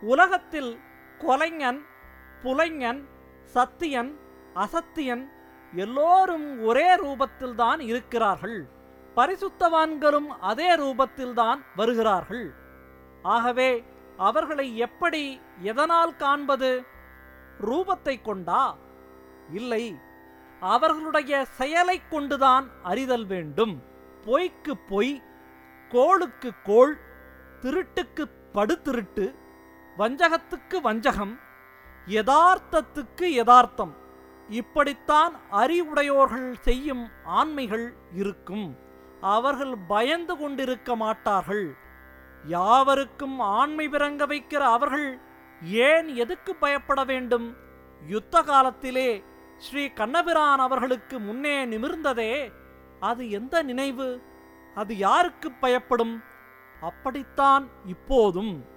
உலகத்தில் கொலைஞன் புலைஞன் சத்தியன் அசத்தியன் எல்லோரும் ஒரே ரூபத்தில்தான் இருக்கிறார்கள் பரிசுத்தவான்களும் அதே ரூபத்தில்தான் வருகிறார்கள் ஆகவே அவர்களை எப்படி எதனால் காண்பது ரூபத்தை கொண்டா இல்லை அவர்களுடைய செயலைக் கொண்டுதான் அறிதல் வேண்டும் பொய்க்கு பொய் கோளுக்கு கோள் திருட்டுக்கு படுதிருட்டு வஞ்சகத்துக்கு வஞ்சகம் யதார்த்தத்துக்கு யதார்த்தம் இப்படித்தான் அறிவுடையோர்கள் செய்யும் ஆண்மைகள் இருக்கும் அவர்கள் பயந்து கொண்டிருக்க மாட்டார்கள் யாவருக்கும் ஆண்மை பிறங்க வைக்கிற அவர்கள் ஏன் எதுக்கு பயப்பட வேண்டும் யுத்த காலத்திலே ஸ்ரீ கண்ணபிரான் அவர்களுக்கு முன்னே நிமிர்ந்ததே அது எந்த நினைவு அது யாருக்கு பயப்படும் அப்படித்தான் இப்போதும்